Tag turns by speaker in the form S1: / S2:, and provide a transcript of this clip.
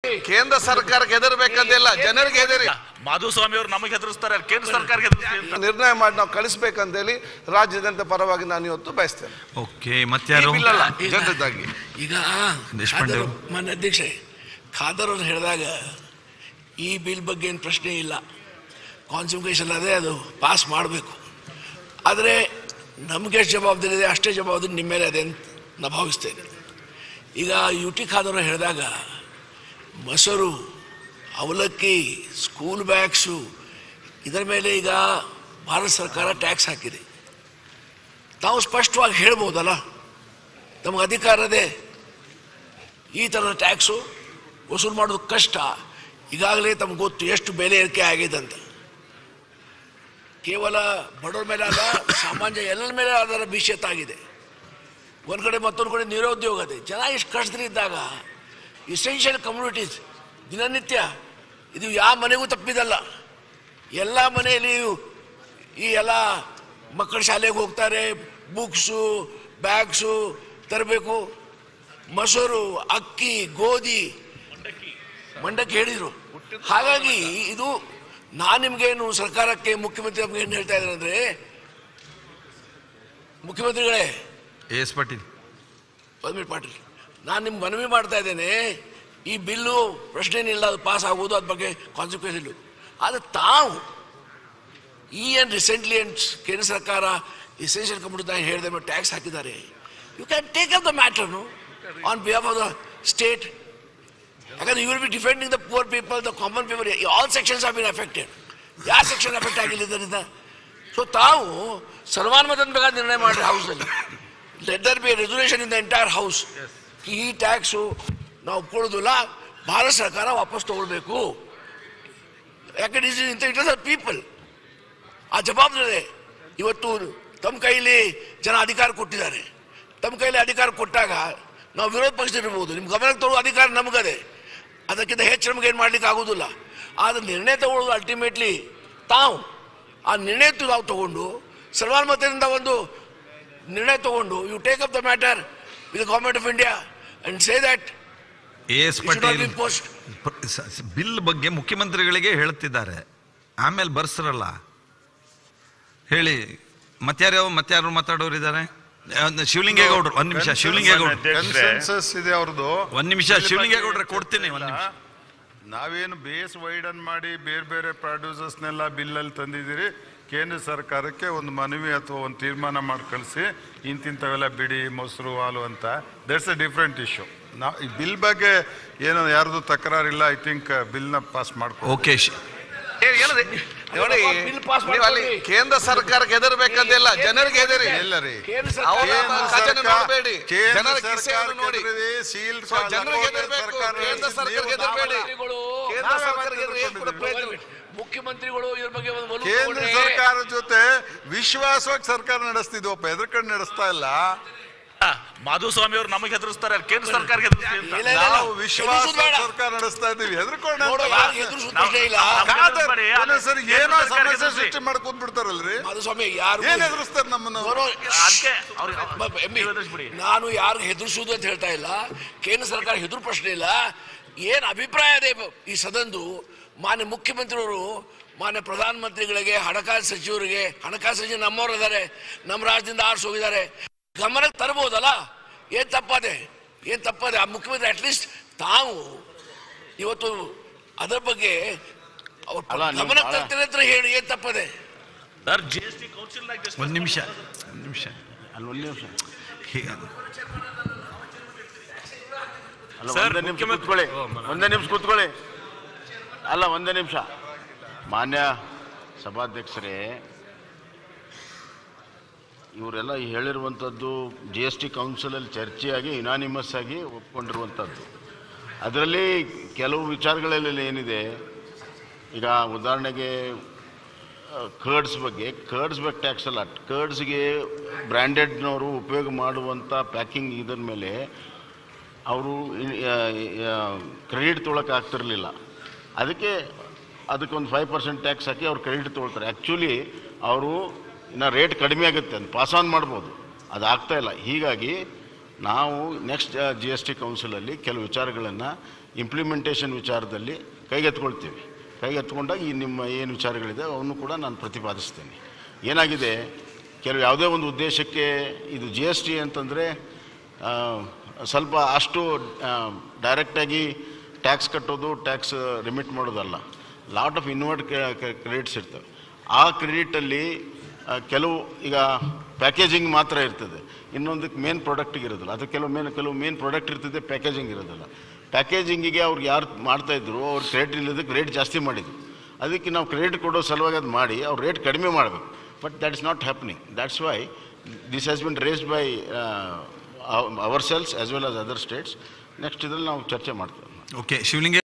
S1: ಕೇಂದ್ರ ಸರ್ಕಾರಕ್ಕೆ ಹೆದರ್ಬೇಕಂತಿಲ್ಲ ಜನರಿಗೆ ಹೆದರಿ
S2: ಮಾಧುಸ್ವಾಮಿ ಅವರು ನಮಗೆ ಹೆದರಿಸ್ತಾರೆ ಕೇಂದ್ರ ಸರ್ಕಾರಕ್ಕೆ ಹೆದರಿಸ್ತಾರೆ ಅಂತ.
S1: ನಿರ್ಣಯ ಮಾಡಿ ನಾವು ಕಳಿಸ್ಬೇಕಂತೇಳಿ ರಾಜ್ಯ ಜನತೆ ಪರವಾಗಿ ನಾನು ಇವತ್ತು ಬಯಸ್ತೇನೆ
S3: ಓಕೆ ಮತ್ತಾರು
S1: ಬಿಲ್ ಅಲ್ಲ ಜನರದ್ದಾಗಿ
S4: ಈಗ
S3: ದೇಶಪಾಂಡೆ
S4: ಖಾದರ್
S3: ಅವರು.
S4: ಮಾನ್ಯ ಅಧ್ಯಕ್ಷೆ ಖಾದರ್ ಅವ್ರು ಹೇಳಿದಾಗ ಈ ಬಿಲ್ ಬಗ್ಗೆ ಏನು ಪ್ರಶ್ನೆ ಇಲ್ಲ ಕಾನ್ಸಿಕ್ವೇಷನ್ ಅದೇ ಅದು ಪಾಸ್ ಮಾಡಬೇಕು ಆದರೆ ನಮಗೆ ಎಷ್ಟು ಜವಾಬ್ದಾರಿ ಇದೆ ಅಷ್ಟೇ ಜವಾಬ್ದಾರಿ ನಿಮ್ಮ ಮೇಲೆ ಇದೆ ಅಂತ ನಾ ಭಾವಿಸ್ತೇನೆ ಈಗ ಯು ಟಿ ಖಾದರ್ ಹೇಳಿದಾಗ ಮೊಸರು ಅವಲಕ್ಕಿ ಸ್ಕೂಲ್ ಬ್ಯಾಗ್ಸು ಇದರ ಮೇಲೆ ಈಗ ಭಾರತ ಸರ್ಕಾರ ಟ್ಯಾಕ್ಸ್ ಹಾಕಿದೆ ತಾವು ಸ್ಪಷ್ಟವಾಗಿ ಹೇಳ್ಬೋದಲ್ಲ ತಮಗೆ ಅಧಿಕಾರ ಇದೆ ಈ ಥರದ ಟ್ಯಾಕ್ಸು ವಸೂಲು ಮಾಡೋದು ಕಷ್ಟ ಈಗಾಗಲೇ ತಮ್ಗೆ ಗೊತ್ತು ಎಷ್ಟು ಬೆಲೆ ಏರಿಕೆ ಆಗಿದೆ ಅಂತ ಕೇವಲ ಬಡವರ ಮೇಲೆ ಅಲ್ಲ ಸಾಮಾನ್ಯ ಎಲ್ಲರ ಮೇಲೆ ಅದರ ಭೀಷ್ಯತ್ತಾಗಿದೆ ಒಂದು ಕಡೆ ಮತ್ತೊಂದು ಕಡೆ ನಿರುದ್ಯೋಗ ಇದೆ ಜನ ಇಷ್ಟು ಕಷ್ಟದಲ್ಲಿದ್ದಾಗ ಇಸೆನ್ಷಿಯಲ್ ಕಮ್ಯುನಿಟೀಸ್ ದಿನನಿತ್ಯ ಇದು ಯಾವ ಮನೆಗೂ ತಪ್ಪಿದಲ್ಲ ಎಲ್ಲ ಮನೆಯಲ್ಲಿ ಈ ಎಲ್ಲ ಮಕ್ಕಳ ಶಾಲೆಗೆ ಹೋಗ್ತಾರೆ ಬುಕ್ಸು ಬ್ಯಾಗ್ಸು ತರಬೇಕು ಮೊಸರು ಅಕ್ಕಿ ಗೋಧಿ ಮಂಡಕ್ಕಿ ಹೇಳಿದರು ಹಾಗಾಗಿ ಇದು ನಾನು ನಿಮಗೇನು ಸರ್ಕಾರಕ್ಕೆ ಮುಖ್ಯಮಂತ್ರಿ ನಮ್ಗೆ ಏನು ಹೇಳ್ತಾ ಇದ್ದಾರೆ ಅಂದರೆ ಮುಖ್ಯಮಂತ್ರಿಗಳೇ
S3: ಎಸ್ ಪಾಟೀಲ್
S4: ಪದ್ಮಿಟ್ ಪಾಟೀಲ್ ನಾನು ನಿಮ್ಗೆ ಮನವಿ ಮಾಡ್ತಾ ಇದ್ದೇನೆ ಈ ಬಿಲ್ಲು ಪ್ರಶ್ನೆನಿಲ್ಲ ಅದು ಪಾಸ್ ಆಗೋದು ಅದ್ರ ಬಗ್ಗೆ ಕಾನ್ಸಿಕ್ವೆನ್ಸ್ ಇಲ್ಲ ಆದರೆ ತಾವು ಈ ಏನು ರಿಸೆಂಟ್ಲಿ ಏನು ಕೇಂದ್ರ ಸರ್ಕಾರ ಇಸೆನ್ಷಿಯಲ್ ಕಮ್ಯುನಿಟಿ ಹೇಳಿದ ಮೇಲೆ ಟ್ಯಾಕ್ಸ್ ಹಾಕಿದ್ದಾರೆ you can take up the ಮ್ಯಾಟರ್ನು on behalf of the state ಯಾಕಂದ್ರೆ you will be defending the poor people the common people all sections are been affected ಯಾವ ಸೆಕ್ಷನ್ ಅಫೆಕ್ಟ್ ಆಗಿಲ್ಲ ಇದರಿಂದ ಸೊ ತಾವು ಸರ್ವಾನುಮತದ ಬೇಕಾದ ನಿರ್ಣಯ ಮಾಡಿರಿ ಹೌಸಲ್ಲಿ let there be resolution in the entire house ಈ ಟ್ಯಾಕ್ಸು ನಾವು ಒಪ್ಕೊಳ್ಳೋದಿಲ್ಲ ಭಾರತ ಸರ್ಕಾರ ವಾಪಸ್ ತಗೊಳ್ಬೇಕು ಯಾಕಂದ್ರೆ ಇಸ್ ಇಂಥ ಇಟ್ ಆರ್ ಪೀಪಲ್ ಆ ಜವಾಬ್ದಾರಿ ಇವತ್ತು ತಮ್ಮ ಕೈಲಿ ಜನ ಅಧಿಕಾರ ಕೊಟ್ಟಿದ್ದಾರೆ ತಮ್ಮ ಕೈಲಿ ಅಧಿಕಾರ ಕೊಟ್ಟಾಗ ನಾವು ವಿರೋಧ ಪಕ್ಷದಲ್ಲಿರ್ಬೋದು ನಿಮ್ಮ ಗಮನಕ್ಕೆ ತಗೊಳ್ಳೋ ಅಧಿಕಾರ ನಮಗದೆ ಅದಕ್ಕಿಂತ ಹೆಚ್ಚು ನಮ್ಗೆ ಏನು ಮಾಡ್ಲಿಕ್ಕೆ ಆಗೋದಿಲ್ಲ ಆದರೆ ನಿರ್ಣಯ ತಗೊಳ್ಳೋದು ಅಲ್ಟಿಮೇಟ್ಲಿ ತಾವು ಆ ನಿರ್ಣಯ ತಾವು ತಗೊಂಡು ಸರ್ವಾನುಮತದಿಂದ ಒಂದು ನಿರ್ಣಯ ತಗೊಂಡು you take up the matter with government of India and say that
S3: S
S4: should not
S3: Patil
S4: be post.
S3: Bill ಬಗ್ಗೆ ಮುಖ್ಯಮಂತ್ರಿಗಳಿಗೆ ಹೇಳ್ತಿದ್ದಾರೆ ಆಮೇಲೆ ಬರ್ಸ್ರಲ್ಲ ಹೇಳಿ ಮತ್ಯಾರ್ಯಾವ ಮತ್ಯಾರು ಮಾತಾಡೋರು ಇದ್ದಾರೆ ಶಿವಲಿಂಗೇಗೌಡ್ರು ಒಂದ್ ನಿಮಿಷ ಶಿವಲಿಂಗೇಗೌಡ್ರು
S5: ಕನ್ಸೆನ್ಸಸ್ ಇದೆ ಅವ್ರದ್ದು
S3: ಒಂದ್ ನಿಮಿಷ ಶಿವಲಿಂಗೇಗೌಡ್ರೆ ಕೊಡ್ತೀನಿ ಒಂದ್ ನಿಮಿಷ
S5: ನಾವೇನು ಬೇಸ್ ವೈಡನ್ ಮಾಡಿ ಬೇರೆ ಬೇರೆ ಪ್ರೊಡ್ಯೂಸರ್ಸ್ನೆಲ್ಲ ಬಿಲ್ಲಲ್ಲಿ ತಂದಿದ್ದೀರಿ ಕೇಂದ್ರ ಸರ್ಕಾರಕ್ಕೆ ಒಂದು ಮನವಿ ಅಥವಾ ಒಂದು ತೀರ್ಮಾನ ಮಾಡಿ ಕಳಿಸಿ ಇಂತಿಂಥವೆಲ್ಲ ಬಿಡಿ ಮೊಸರು ಹಾಲು ಅಂತ ದಟ್ಸ್ ಅ ಡಿಫ್ರೆಂಟ್ ಇಶ್ಯೂ ನಾ ಈ ಬಿಲ್ ಬಗ್ಗೆ ಏನೋ ಯಾರ್ದು ತಕರಾರಿಲ್ಲ ಐ ಥಿಂಕ್ ಬಿಲ್ನ ಪಾಸ್ ಮಾಡ್ಕೊ
S3: ಓಕೆ
S1: ಏ, ಏನದು? ನೋಡಿ
S4: ಬಿಲ್ ಪಾಸ್
S1: ನೀವು ಅಲ್ಲಿ
S4: ಮಾಡ್ಕೊಳ್ಳಿ.
S1: ಕೇಂದ್ರ ಸರ್ಕಾರಕ್ಕೆ ಹೆದರ್ಬೇಕಂತಿಲ್ಲ ಜನರಿಗೆ ಹೆದರಿ
S5: ಇಲ್ಲ ರೀ
S4: ಕೇಂದ್ರ
S1: ಅವರ
S4: ಸರ್ಕಾರ
S1: ಖಜಾನೆ ನೋಡ್ಬೇಡಿ.
S5: ಕೇಂದ್ರ
S1: ಜನರ ಕಿಸೆಯನ್ನು ನೋಡಿ.
S5: ಸೀಲ್
S1: ಸೊ ಜನರಿಗೆ ಹೆದರ್ಬೇಕು ಕೇಂದ್ರ ಸರ್ಕಾರಕ್ಕೆ ಹೆದರ್ಬೇಡಿ ಕೇಂದ್ರ ಸರ್ಕಾರಕ್ಕೆ ಹೆದರಿ ಏನ್ ಕೂಡ ಪ್ರಯೋಜನ ಇಲ್ಲ.
S4: ಮುಖ್ಯಮಂತ್ರಿಗಳು ಇದ್ರ ಬಗ್ಗೆ ಒಂದು ಒಲವು
S5: ಕೇಂದ್ರ
S4: ತಗೊಂಡ್ರೆ-
S5: ಸರ್ಕಾರದ ಜೊತೆ ವಿಶ್ವಾಸವಾಗಿ ಸರ್ಕಾರ ನಡೆಸ್ತಿದ್ವಪ್ಪ ಎದ್ರಕಂಡು ನಡೆಸ್ತಾ ಇಲ್ಲ
S2: ಮಾಧುಸ್ವಾಮಿ ಅವರು ನಮಗೆ ಹೆದರಿಸ್ತಾರೆ ಕೇಂದ್ರ ಸರ್ಕಾರಕ್ಕೆ ಹೆದರಿಸ್ತಾರೆ ಅಂತ.
S4: ಇಲ್ಲ, ಇಲ್ಲ, ಇಲ್ಲ.
S5: ನಾವು ವಿಶ್ವಾಸ
S4: ಎದುರಿಸೋದು ಬೇಡ.
S5: ಸರ್ಕಾರ ನಡೆಸ್ತಾ ಇದೀವಿ ಹೆದರ್ಕೊಂಡು
S4: ನೋಡು, ಯಾರು ಎದುರಿಸೋದು ಪ್ರಶ್ನೆ ಇಲ್ಲ
S2: ನಾವು- ಬೇಡಿ,
S5: ಸರಿ
S2: ಕೇಂದ್ರ
S5: ಏನೋ
S2: ಸರ್ಕಾರಕ್ಕೆ
S5: ಸಮಸ್ಯೆ
S2: ಎದುರಿಸಿ.
S5: ಸೃಷ್ಟಿ ಮಾಡ್ಕೊಂಡ್ ಬಿಡ್ತಾರಲ್ರಿ
S4: ಮಾಧುಸ್ವಾಮಿ ಯಾರು
S5: ಏನ್ ಎದುರಿಸ್ತಾರೆ ನಮ್ಮನ್ನು
S2: ಅದಕ್ಕೆ ಅವ್ರಿಗೆ ನೀವು ಹೆದರಿಸ್ಬಿಡಿ.
S4: ನಾನು ಯಾರು ಹೆದರ್ಸುವುದು ಅಂತ ಹೇಳ್ತಾ ಇಲ್ಲ ಕೇಂದ್ರ ಸರ್ಕಾರ ಹೆದರು ಪ್ರಶ್ನೆ ಇಲ್ಲ ಏನು ಅಭಿಪ್ರಾಯ ಇದೆ ಈ ಸದನದು ಮಾನ್ಯ ಮುಖ್ಯಮಂತ್ರಿಯವರು ಮಾನ್ಯ ಪ್ರಧಾನಮಂತ್ರಿಗಳಿಗೆ ಹಣಕಾಸು ಸಚಿವರಿಗೆ ಹಣಕಾಸು ಸಚಿವ ನಮ್ಮವ್ರು ಇದ್ದಾರೆ ನಮ್ಮ ರಾಜ್ಯದಿಂದ ಆರ್ಸ್ ಹೋಗಿದ್ದಾರೆ ಗಮನಕ್ಕೆ ತರಬಹುದಲ್ಲ ಏನ್ ತಪ್ಪದೆ ಏನ್ ತಪ್ಪದೆ ಆ ಮುಖ್ಯಮಂತ್ರಿ ಅಟ್ಲೀಸ್ಟ್ ತಾವು ಇವತ್ತು ಅದರ ಬಗ್ಗೆ ಅವ್ರ ಗಮನಕ್ಕೆ ತರ್ತೀನಿ ಅಂತ ಹೇಳಿ ಏನ್ ತಪ್ಪದೆ
S2: ಸರ್ ಜಿ ಎಸ್ ಟಿ ಕೌನ್ಸಿಲ್
S3: ಒಂದ್ ನಿಮಿಷ ಒಂದ್ ನಿಮಿಷ
S6: ಅಲ್ಲಿ ಒಂದು ನಿಮಿಷ
S3: ಹೇ-
S6: ಅಲ್ಲ
S2: ಸರ್,
S6: ಒಂದೇ ನಿಮಿಷ
S2: ಮುಖ್ಯಮಂತ್ರಿ-
S6: ಕೂತ್ಕೊಳ್ಳಿ ಒಂದೇ ನಿಮಿಷ ಕೂತ್ಕೊಳ್ಳಿ ಅಲ್ಲ ಒಂದೇ ನಿಮಿಷ ಮಾನ್ಯ ಸಭಾಧ್ಯಕ್ಷರೇ ಇವರೆಲ್ಲ ಹೇಳಿರುವಂಥದ್ದು ಜಿ ಎಸ್ ಟಿ ಕೌನ್ಸಿಲಲ್ಲಿ ಚರ್ಚೆಯಾಗಿ ಇನಾನಿಮಸ್ ಆಗಿ ಒಪ್ಕೊಂಡಿರುವಂಥದ್ದು ಅದರಲ್ಲಿ ಕೆಲವು ವಿಚಾರಗಳಲ್ಲಿ ಏನಿದೆ ಈಗ ಉದಾಹರಣೆಗೆ ಕರ್ಡ್ಸ್ ಬಗ್ಗೆ ಕರ್ಡ್ಸ್ ಬಗ್ಗೆ ಟ್ಯಾಕ್ಸ್ ಅಲ್ಲ ಕರ್ಡ್ಸ್ಗೆ ಬ್ರ್ಯಾಂಡೆಡ್ನವರು ಉಪಯೋಗ ಮಾಡುವಂಥ ಪ್ಯಾಕಿಂಗ್ ಇದರ ಮೇಲೆ ಅವರು ಕ್ರೆಡಿಟ್ ತೊಗೊಳಕ್ಕೆ ಆಗ್ತಿರಲಿಲ್ಲ ಅದಕ್ಕೆ ಅದಕ್ಕೆ ಒಂದು ಫೈವ್ ಪರ್ಸೆಂಟ್ ಟ್ಯಾಕ್ಸ್ ಹಾಕಿ ಅವ್ರು ಕ್ರೆಡಿಟ್ ತೊಗೊಳ್ತಾರೆ ಆ್ಯಕ್ಚುಲಿ ಅವರು ಇನ್ನು ರೇಟ್ ಕಡಿಮೆ ಆಗುತ್ತೆ ಅಂತ ಪಾಸ್ ಆನ್ ಮಾಡ್ಬೋದು ಅದು ಆಗ್ತಾ ಇಲ್ಲ ಹೀಗಾಗಿ ನಾವು ನೆಕ್ಸ್ಟ್ ಜಿ ಎಸ್ ಟಿ ಕೌನ್ಸಿಲಲ್ಲಿ ಕೆಲವು ವಿಚಾರಗಳನ್ನು ಇಂಪ್ಲಿಮೆಂಟೇಷನ್ ವಿಚಾರದಲ್ಲಿ ಕೈಗೆತ್ಕೊಳ್ತೀವಿ ಕೈಗೆತ್ಕೊಂಡಾಗ ಈ ನಿಮ್ಮ ಏನು ವಿಚಾರಗಳಿದೆ ಅವನ್ನು ಕೂಡ ನಾನು ಪ್ರತಿಪಾದಿಸ್ತೇನೆ ಏನಾಗಿದೆ ಕೆಲವು ಯಾವುದೇ ಒಂದು ಉದ್ದೇಶಕ್ಕೆ ಇದು ಜಿ ಎಸ್ ಟಿ ಅಂತಂದರೆ ಸ್ವಲ್ಪ ಅಷ್ಟು ಡೈರೆಕ್ಟಾಗಿ ಟ್ಯಾಕ್ಸ್ ಕಟ್ಟೋದು ಟ್ಯಾಕ್ಸ್ ರಿಮಿಟ್ ಮಾಡೋದಲ್ಲ ಲಾಟ್ ಆಫ್ ಇನ್ವರ್ಟ್ ಕ್ರೆಡಿಟ್ಸ್ ಇರ್ತವೆ ಆ ಕ್ರೆಡಿಟಲ್ಲಿ ಆ, ಕೆಲವು ಈಗ ಪ್ಯಾಕೇಜಿಂಗ್ ಮಾತ್ರ ಇರ್ತದೆ ಇನ್ನೊಂದಕ್ಕೆ ಮೇನ್ ಪ್ರಾಡಕ್ಟಿಗೆ ಇರೋದಿಲ್ಲ ಅದು ಕೆಲವು ಮೇನ್ ಕೆಲವು ಮೇನ್ ಪ್ರಾಡಕ್ಟ್ ಇರ್ತದೆ ಪ್ಯಾಕೇಜಿಂಗ್ ಇರೋದಿಲ್ಲ ಪ್ಯಾಕೇಜಿಂಗಿಗೆ ಅವ್ರು ಯಾರು ಮಾಡ್ತಾಯಿದ್ರು ಅವ್ರು ಕ್ರೆಡಿಟ್ ಇಲ್ಲದಕ್ಕೆ ರೇಟ್ ಜಾಸ್ತಿ ಮಾಡಿದ್ರು ಅದಕ್ಕೆ ನಾವು ಕ್ರೆಡಿಟ್ ಕೊಡೋ ಸಲುವಾಗಿ ಅದು ಮಾಡಿ ಅವ್ರು ರೇಟ್ ಕಡಿಮೆ ಮಾಡಬೇಕು but that is not happening that's why this has been raised by our cells as well as other states next ಇದರಲ್ಲಿ ನಾವು ಚರ್ಚೆ ಮಾಡ್ತೇವೆ
S3: ಓಕೆ ಶಿವಲಿಂಗ